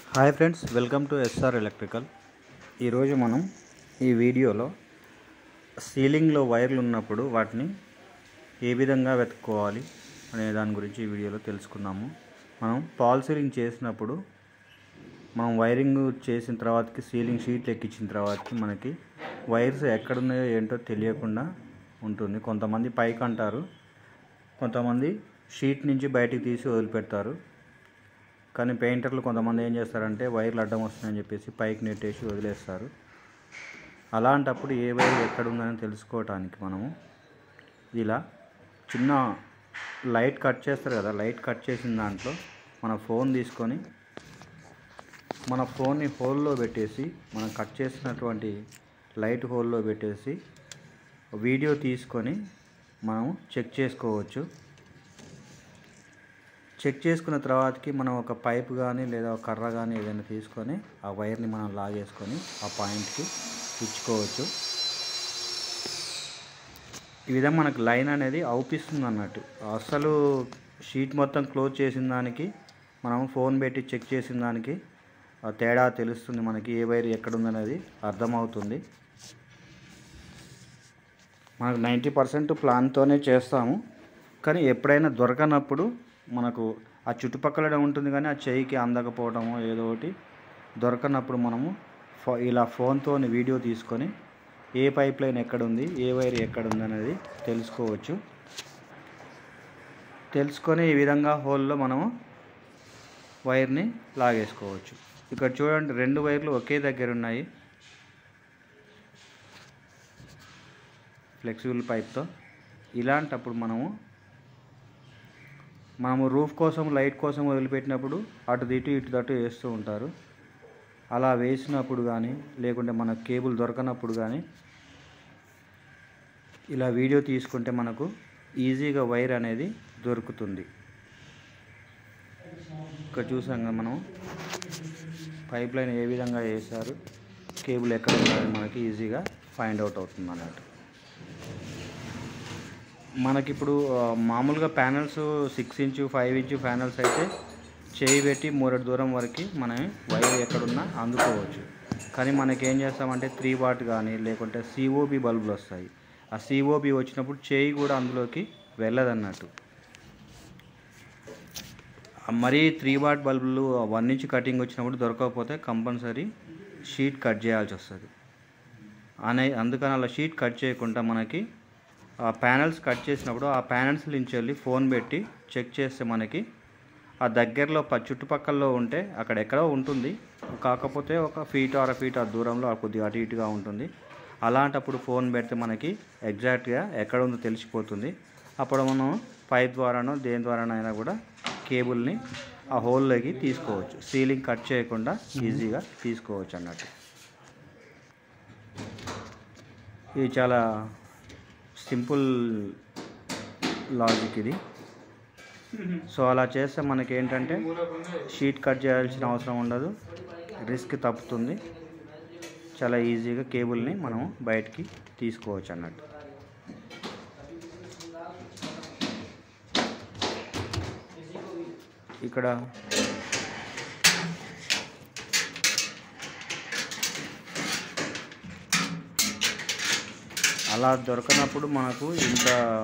hi friends welcome to S R electrical ఈరోజు మనం ఈ వీడియోలో సీలింగ్లో వైర్లు ఉన్నప్పుడు వాటిని ఏ విధంగా వెతుక్కోవాలి అనే దాని గురించి ఈ వీడియోలో తెలుసుకుందాము మనం పాల్ సీలింగ్ చేసినప్పుడు మనం వైరింగ్ చేసిన తర్వాతకి సీలింగ్ షీట్లు ఎక్కించిన తర్వాతకి మనకి వైర్స్ ఎక్కడున్నాయో ఏంటో తెలియకుండా ఉంటుంది కొంతమంది పైకి అంటారు కొంతమంది షీట్ నుంచి బయటికి తీసి వదిలిపెడతారు కానీ పెయింటర్లు కొంతమంది ఏం చేస్తారంటే వైర్లు అడ్డం వస్తున్నాయని చెప్పేసి పైకి నెట్టేసి వదిలేస్తారు అలాంటప్పుడు ఏ వైర్ ఎక్కడ ఉందని తెలుసుకోవటానికి మనము ఇలా చిన్న లైట్ కట్ చేస్తారు కదా లైట్ కట్ చేసిన దాంట్లో మన ఫోన్ తీసుకొని మన ఫోన్ని హోల్లో పెట్టేసి మనం కట్ చేసినటువంటి లైట్ హోల్లో పెట్టేసి వీడియో తీసుకొని మనం చెక్ చేసుకోవచ్చు చెక్ చేసుకున్న తర్వాతకి మనం ఒక పైప్ కానీ లేదా ఒక కర్ర కానీ ఏదైనా తీసుకొని ఆ వైర్ని మనం లాగేసుకొని ఆ పాయింట్కి ఇచ్చుకోవచ్చు ఈ విధంగా మనకు లైన్ అనేది అవుపిస్తుంది అన్నట్టు అసలు షీట్ మొత్తం క్లోజ్ చేసిన దానికి మనం ఫోన్ పెట్టి చెక్ చేసిన దానికి ఆ తేడా తెలుస్తుంది మనకి ఏ వైర్ ఎక్కడ ఉందనేది అర్థమవుతుంది మనకు నైంటీ పర్సెంట్ ప్లాన్తోనే చేస్తాము కానీ ఎప్పుడైనా దొరకనప్పుడు మనకు ఆ చుట్టుపక్కల ఉంటుంది కానీ ఆ చెయ్యికి అందకపోవడము ఏదో ఒకటి దొరకనప్పుడు మనము ఫో ఇలా ఫోన్తో వీడియో తీసుకొని ఏ పైప్ లైన్ ఎక్కడుంది ఏ వైర్ ఎక్కడుంది అనేది తెలుసుకోవచ్చు తెలుసుకొని ఈ విధంగా హోల్లో మనము వైర్ని లాగేసుకోవచ్చు ఇక్కడ చూడండి రెండు వైర్లు ఒకే దగ్గర ఉన్నాయి ఫ్లెక్సిబుల్ పైప్తో ఇలాంటప్పుడు మనము మనము రూఫ్ కోసం లైట్ కోసం వదిలిపెట్టినప్పుడు అటు ఇటు ఇటు అటు వేస్తూ ఉంటారు అలా వేసినప్పుడు కానీ లేకుంటే మన కేబుల్ దొరకనప్పుడు కానీ ఇలా వీడియో తీసుకుంటే మనకు ఈజీగా వైర్ అనేది దొరుకుతుంది ఇక్కడ చూసాం కదా మనం పైప్ లైన్ ఏ విధంగా వేశారు కేబుల్ ఎక్కడ ఉందని మనకి ఈజీగా ఫైండ్ అవుట్ అవుతుంది అన్నట్టు మనకిప్పుడు ఆ, మామూలుగా panels six inch five inch panels అయితే చేయి పెట్టి మూరెడు దూరం వరకు మనం వైర్ ఎక్కడున్నా అందుకోవచ్చు కానీ మనకి ఏం చేస్తామంటే త్రీ వాట్ కానీ లేకుంటే సిఓబి బల్బులు వస్తాయి ఆ సిఓబి వచ్చినప్పుడు చేయి కూడా అందులోకి వెళ్ళదన్నట్టు ఆ మరీ త్రీ వాట్ బల్బులు వన్ ఇంచ్ కటింగ్ వచ్చినప్పుడు దొరకకపోతే కంపల్సరీ షీట్ కట్ చేయాల్సి వస్తుంది అనే అందుకని అలా షీట్ కట్ చేయకుండా మనకి ఆ ప్యానల్స్ కట్ చేసినప్పుడు ఆ ప్యానల్స్ నుంచి వెళ్ళి ఫోన్ పెట్టి చెక్ చేస్తే మనకి ఆ దగ్గరలో ప చుట్టుపక్కల్లో ఉంటే అక్కడ ఎక్కడో ఉంటుంది కాకపోతే ఒక ఫీట్ అర ఫీట్ ఆ దూరంలో ఆ కొద్దిగా అటు ఇటుగా ఉంటుంది అలాంటప్పుడు ఫోన్ పెడితే మనకి ఎగ్జాక్ట్గా ఎక్కడ ఉందో తెలిసిపోతుంది అప్పుడు మనం పైప్ ద్వారానో దేని ద్వారానో అయినా కూడా కేబుల్ని ఆ హోల్లోకి తీసుకోవచ్చు సీలింగ్ కట్ చేయకుండా ఈజీగా తీసుకోవచ్చు అన్నట్టు ఇది చాలా సింపుల్ లాజిక్ ఇది సో అలా చేస్తే మనకి ఏంటంటే షీట్ కట్ చేయాల్సిన అవసరం ఉండదు రిస్క్ తప్పుతుంది చాలా ఈజీగా కేబుల్ని మనం బయటికి తీసుకోవచ్చు అన్నట్టు ఇక్కడ అలా దొరకనప్పుడు మనకు ఇంత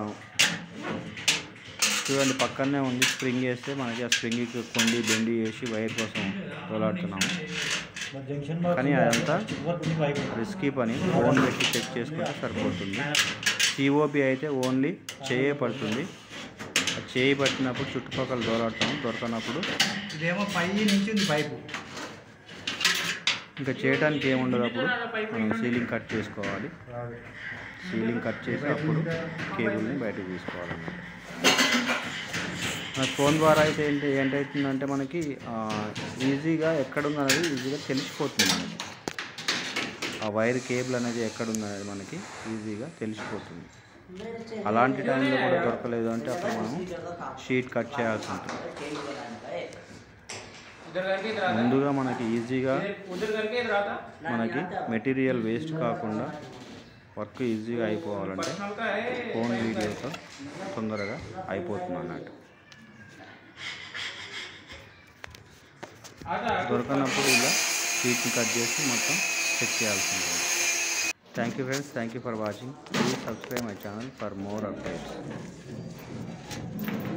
చూడండి పక్కనే ఉంది స్ప్రింగ్ వేస్తే మనకి ఆ స్ప్రింగ్కి కొండి బెండి వేసి వైర్ కోసం తోలాడుతున్నాము కానీ అదంతా రిస్కీ పని ఫోన్ పెట్టి చెక్ చేసుకుంటే సరిపోతుంది సిఓబి అయితే ఓన్లీ చేయ పడుతుంది ఆ చేయి పట్టినప్పుడు చుట్టుపక్కల దోలాడుతాము దొరకనప్పుడు ఇదేమో పై నుంచి ఉంది పైపు ఇంకా చేయడానికి ఏముండదు అప్పుడు మనం సీలింగ్ కట్ చేసుకోవాలి సీలింగ్ కట్ చేసి అప్పుడు కేబుల్ని బయటకు తీసుకోవాలన్నమాట మన ఫోన్ ద్వారా అయితే ఏంటి ఏంటవుతుందంటే మనకి ఆ, ఈజీగా ఎక్కడుంది అనేది ఈజీగా తెలిసిపోతుంది మనకి ఆ వైర్ కేబుల్ అనేది ఎక్కడుంది అనేది మనకి ఈజీగా తెలిసిపోతుంది అలాంటి టైంలో కూడా దొరకలేదు అంటే అప్పుడు మనం షీట్ కట్ చేయాల్సి ఉంటుంది ముందుగా మనకి ఈజీగా మనకి మెటీరియల్ వేస్ట్ కాకుండా వర్క్ ఈజీగా అయిపోవాలంటే ఫోన్ వీడియోతో తొందరగా అయిపోతుంది అన్నట్టు దొరకనప్పుడు ఇలా షీట్ని కట్ చేసి మొత్తం చెక్ చేయాల్సి ఉంటుంది thank you friends thank you for watching please subscribe my channel for more updates